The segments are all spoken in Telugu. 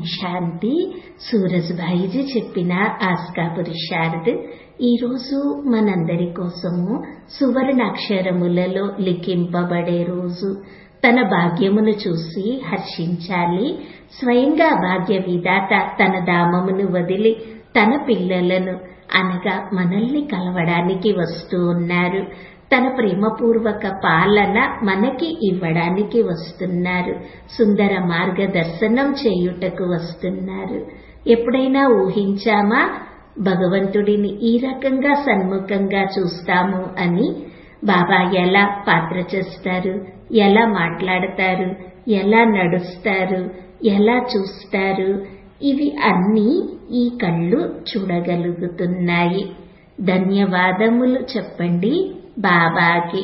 శాంతి సూరజ్భాయిజీ చెప్పిన ఆస్కా పురుషార్థ్ ఈరోజు మనందరి కోసము సువర్ణాక్షరములలో లిఖింపబడే రోజు తన భాగ్యమును చూసి హర్షించాలి స్వయంగా భాగ్య విధాత తన ధామమును వదిలి తన పిల్లలను అనగా మనల్ని కలవడానికి వస్తూ ఉన్నారు తన ప్రేమపూర్వక పాలన మనకి ఇవ్వడానికి వస్తున్నారు సుందర మార్గదర్శనం చేయుటకు వస్తున్నారు ఎప్పుడైనా ఊహించామా భగవంతుడిని ఈ రకంగా సన్ముఖంగా చూస్తాము అని బాబా ఎలా పాత్ర చేస్తారు ఎలా మాట్లాడతారు ఎలా నడుస్తారు ఎలా చూస్తారు ఇవి అన్నీ ఈ కళ్ళు చూడగలుగుతున్నాయి ధన్యవాదములు చెప్పండి బాబాకి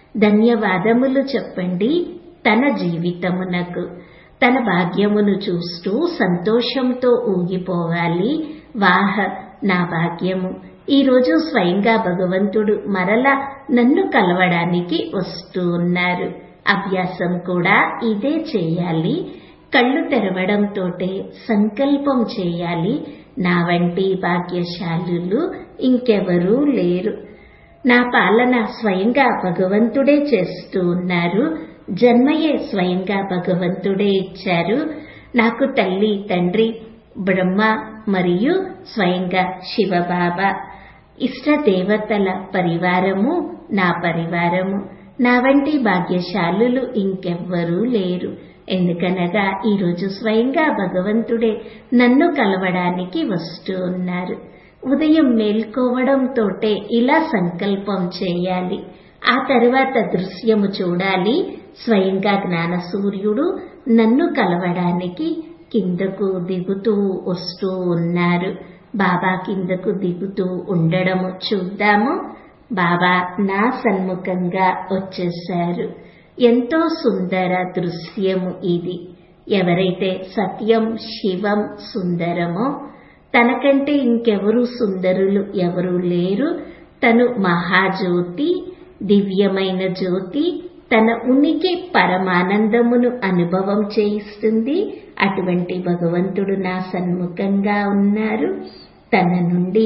ధన్యవాదములు చెప్పండి తన జీవితమునకు తన భాగ్యమును చూస్తూ సంతోషంతో ఊగిపోవాలి వాహ నా భాగ్యము ఈరోజు స్వయంగా భగవంతుడు మరలా నన్ను కలవడానికి వస్తూ ఉన్నారు అభ్యాసం కూడా ఇదే చేయాలి కళ్ళు తెరవడంతోటే సంకల్పం చేయాలి నా వంటి భాగ్యశాలులు ఇంకెవరూ లేరు నా పాలన స్వయంగా భగవంతుడే చేస్తూ ఉన్నారు జన్మయే స్వయంగా భగవంతుడే ఇచ్చారు నాకు తల్లి తండ్రి బ్రహ్మ మరియు స్వయంగా శివబాబా ఇష్ట దేవతల పరివారము నా పరివారము నా వంటి భాగ్యశాలులు ఇంకెవ్వరూ లేరు ఎందుకనగా ఈరోజు స్వయంగా భగవంతుడే నన్ను కలవడానికి వస్తూ ఉన్నారు ఉదయం మేల్కోవడంతోటే ఇలా సంకల్పం చేయాలి ఆ తరువాత దృశ్యము చూడాలి స్వయంగా జ్ఞాన సూర్యుడు నన్ను కలవడానికి కిందకు దిగుతూ వస్తూ ఉన్నారు బాబా కిందకు దిగుతూ ఉండడము చూద్దాము బాబా నా సన్ముఖంగా వచ్చేశారు ఎంతో సుందర దృశ్యము ఇది ఎవరైతే సత్యం శివం సుందరమో తనకంటే ఇంకెవరు సుందరులు ఎవరూ లేరు తను మహాజ్యోతి దివ్యమైన జ్యోతి తన ఉనికి పరమానందమును అనుభవం చేయిస్తుంది అటువంటి భగవంతుడు నా సన్ముఖంగా ఉన్నారు తన నుండి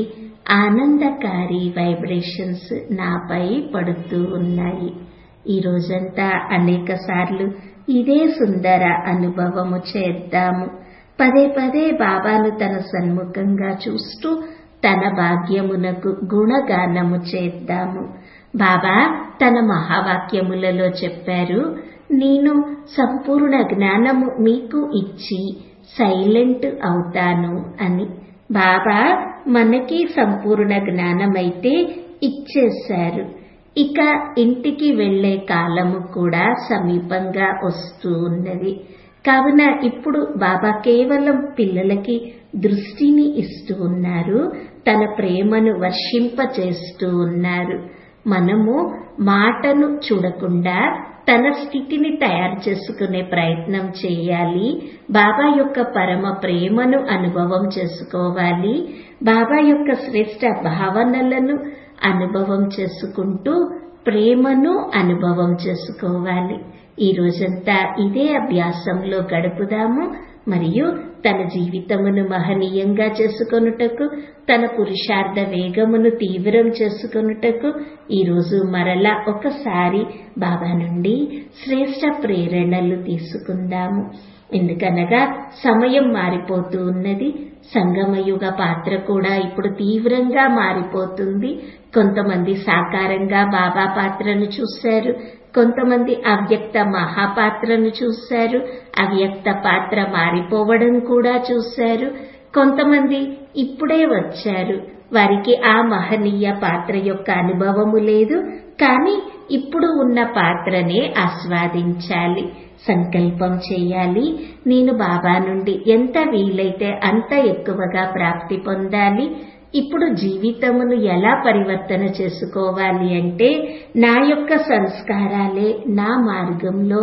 ఆనందకారి వైబ్రేషన్స్ నాపై పడుతూ ఉన్నాయి ఈ రోజంతా అనేక సార్లు ఇదే సుందర అనుభవము చేద్దాము పదే పదే బాబాను తన సన్ముఖంగా చూస్తూ తన భాగ్యమునకు గుణగానము చేద్దాము బాబా తన మహావాక్యములలో చెప్పారు నేను సంపూర్ణ జ్ఞానము మీకు ఇచ్చి సైలెంట్ అవుతాను అని బాబా మనకి సంపూర్ణ జ్ఞానమైతే ఇచ్చేశారు ఇక ఇంటికి వెళ్లే కాలము కూడా సమీపంగా వస్తూ ఉన్నది కావున ఇప్పుడు బాబా కేవలం పిల్లలకి దృష్టిని ఇస్తూ ఉన్నారు తన ప్రేమను వర్షింపచేస్తూ ఉన్నారు మనము మాటను చూడకుండా తన స్థితిని తయారు చేసుకునే ప్రయత్నం చేయాలి బాబా యొక్క పరమ ప్రేమను అనుభవం చేసుకోవాలి బాబా యొక్క శ్రేష్ట భావనలను అనుభవం చేసుకుంటూ ప్రేమను అనుభవం చేసుకోవాలి ఈ రోజంతా ఇదే అభ్యాసంలో గడుపుదాము మరియు తన జీవితమును మహనీయంగా చేసుకొనుటకు తన పురుషార్థ వేగమును తీవ్రం చేసుకొనుటకు ఈరోజు మరలా ఒకసారి బాబా నుండి శ్రేష్ట ప్రేరణలు తీసుకుందాము ఎందుకనగా సమయం మారిపోతూ ఉన్నది సంగమయుగ పాత్ర కూడా ఇప్పుడు తీవ్రంగా మారిపోతుంది కొంతమంది సాకారంగా బాబా పాత్రను చూశారు కొంతమంది అవ్యక్త మహాపాత్రను చూశారు అవ్యక్త పాత్ర మారిపోవడం కూడా చూశారు కొంతమంది ఇప్పుడే వచ్చారు వారికి ఆ మహనీయ పాత్ర యొక్క అనుభవము లేదు కానీ ఇప్పుడు ఉన్న పాత్రనే ఆస్వాదించాలి సంకల్పం చేయాలి నేను బాబా నుండి ఎంత వీలైతే అంత ఎక్కువగా ప్రాప్తి పొందాలి ఇప్పుడు జీవితమును ఎలా పరివర్తన చేసుకోవాలి అంటే నా యొక్క సంస్కారాలే నా మార్గంలో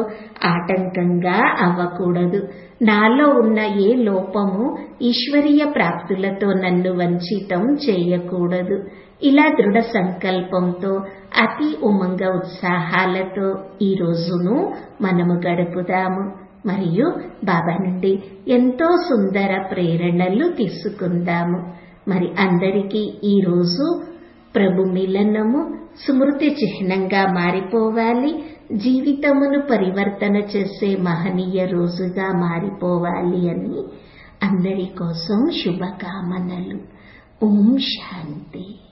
ఆటంకంగా అవ్వకూడదు నాలో ఉన్న ఏ లోపము ఈశ్వరీయ ప్రాప్తులతో నన్ను వంచితం చేయకూడదు ఇలా దృఢ సంకల్పంతో అతి ఉమంగ ఉత్సాహాలతో ఈ రోజును మనము గడుపుదాము మరియు బాబా నుండి ఎంతో సుందర ప్రేరణలు తీసుకుందాము మరి అందరికీ ఈరోజు ప్రభు మిలనము స్మృతి చిహ్నంగా మారిపోవాలి జీవితమును పరివర్తన చేసే మహనీయ రోజుగా మారిపోవాలి అని అందరి కోసం శుభకామనలు ఓం శాంతి